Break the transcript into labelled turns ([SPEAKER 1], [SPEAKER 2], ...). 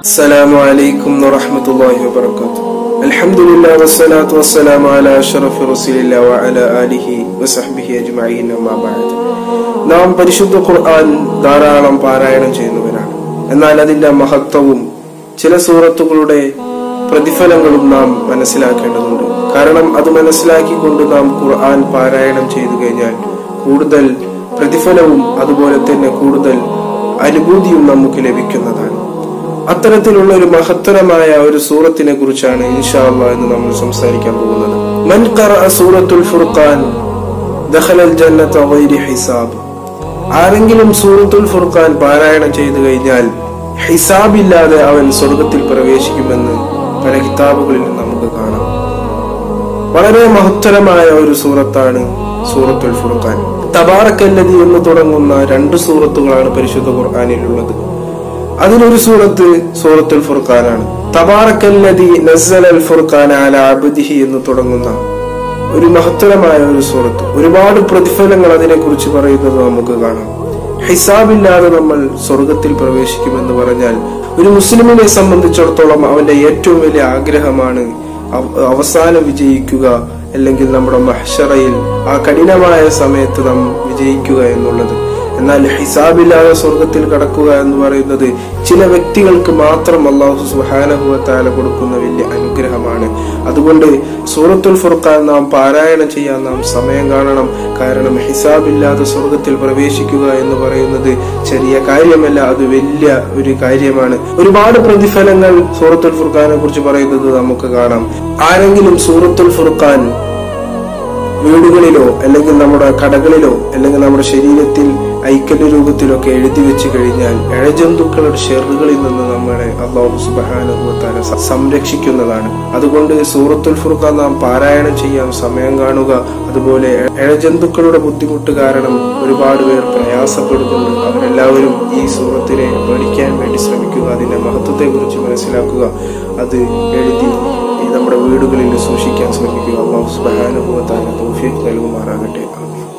[SPEAKER 1] السلام عليكم ورحمة الله وبركاته الحمد لله والصلاة والسلام على أشرف رسول الله وعلى آله وصحبه أجمعين أما بعد നാം പരിശുദ്ധ ഖുർആൻ ധാരാളം പാരായണം ചെയ്യുന്നവരാണ് എന്നാൽ അതിന്റെ മഹത്വവും ചില സൂറത്തുകളുടെ പ്രതിഫലങ്ങളും നാം മനസ്സിലാക്കേണ്ടതുണ്ട് കാരണം അത് മനസ്സിലാക്കിക്കൊണ്ട് നാം ഖുർആൻ പാരായണം ചെയ്തു കഴിഞ്ഞാൽ കൂടുതൽ പ്രതിഫലവും അതുപോലെ തന്നെ കൂടുതൽ അനുഭൂതിയും നമുക്ക് ലഭിക്കുന്നതാണ് അത്തരത്തിലുള്ള ഒരു മഹത്തരമായ ഒരു സൂറത്തിനെ കുറിച്ചാണ് ഇൻഷാല്ല എന്ന് നമ്മൾ സംസാരിക്കാൻ പോകുന്നത് മൻ ഖറഅ സൂറത്തുൽ ഫുർഖാൻ ദഖലൽ ജന്നത ഗൈരി ഹിസാബ് ആരെങ്കിലും സൂറത്തുൽ ഫുർഖാൻ പാരായണം ചെയ്തു കഴിഞ്ഞാൽ ഹിസാബില്ലാതെ അവൻ സ്വർഗത്തിൽ പ്രവേശിക്കുമെന്ന് പല കിതാബുകളിൽ നമുക്ക് കാണാം വളരെ മഹത്തരമായ ഒരു സൂറത്താണ് സൂറത്തുൽ ഫുർഖാൻ തബാറക്കല്ലതി എന്ന് തുടങ്ങുന്ന രണ്ട് സൂറത്തുകളാണ് പരിശുദ്ധ ഖുർആാനിലുള്ളത് അതിലൊരു സൂറത്ത് സൂറത്തുൽ ഫുർഖാനാണ് തബാറക്കല്ലതി നസ്സൽ അൽ ഫുർഖാൻ അല അബ്ദിഹി എന്ന് തുടങ്ങുന്ന ഒരു മഹത്തരമായ ഒരു സൂറത്ത് ഒരുപാട് പ്രതിഫലങ്ങൾ അതിനെക്കുറിച്ച് പറയുന്നത് നമുക്ക് കാണാം ഹിസാബില്ലാതെ നമ്മൾ സ്വർഗത്തിൽ പ്രവേശിക്കുമെന്ന് പറഞ്ഞാൽ ഒരു മുസ്ലിമിനെ സംബന്ധിച്ചിടത്തോളം അവന്റെ ഏറ്റവും വലിയ ആഗ്രഹമാണ് അവ- അവസാനം വിജയിക്കുക അല്ലെങ്കിൽ നമ്മുടെ മഹ്ഷറയിൽ ആ കഠിനമായ സമയത്ത് നാം വിജയിക്കുക എന്നുള്ളത് എന്നാൽ ഹിസാബില്ലാതെ സ്വർഗത്തിൽ കടക്കുക എന്ന് പറയുന്നത് ചില വ്യക്തികൾക്ക് മാത്രം അള്ളാഹു സുഹാനഹുവത്താല കൊടുക്കുന്ന വലിയ അനുഗ്രഹമാണ് അതുകൊണ്ട് സൂറത്തുൽ ഫുർഖാൻ നാം പാരായണം ചെയ്യാൻ നാം സമയം കാണണം കാരണം ഹിസാബില്ലാതെ സ്വർഗത്തിൽ പ്രവേശിക്കുക എന്ന് പറയുന്നത് ചെറിയ കാര്യമല്ല അത് വലിയ ഒരു കാര്യമാണ് ഒരുപാട് പ്രതിഫലങ്ങൾ സൂറത്തുൽ ഫുർഖാനെ കുറിച്ച് പറയുന്നത് നമുക്ക് കാണാം ആരെങ്കിലും സൂറത്തുൽ ഫുർഖാൻ വീടുകളിലോ അല്ലെങ്കിൽ നമ്മുടെ കടകളിലോ അല്ലെങ്കിൽ നമ്മുടെ ശരീരത്തിൽ ഐക്യന്റെ രൂപത്തിലൊക്കെ എഴുതി വെച്ച് കഴിഞ്ഞാൽ ഇഴജന്തുക്കളുടെ ഷെറുകളിൽ നിന്ന് നമ്മളെ അള്ളാഹു സുബാനുഭവത്താല സംരക്ഷിക്കുന്നതാണ് അതുകൊണ്ട് സൂറത്തുൽ ഫുർഖാൻ നാം പാരായണം ചെയ്യാൻ സമയം കാണുക അതുപോലെ ഇഴജന്തുക്കളുടെ ബുദ്ധിമുട്ട് കാരണം ഒരുപാട് പേർ പ്രയാസപ്പെടുന്നുണ്ട് അവരെല്ലാവരും ഈ സൂറത്തിനെ പഠിക്കാൻ വേണ്ടി ശ്രമിക്കുക അതിന്റെ മഹത്വത്തെ കുറിച്ച് മനസ്സിലാക്കുക അത് എഴുതി ഈ നമ്മുടെ വീടുകളിൽ സൂക്ഷിക്കാൻ ശ്രമിക്കുക അള്ളാഹു സുബാനുഭവത്താല തൗഫീഖ് നൽകുമാറാകട്ടെ ആമീൻ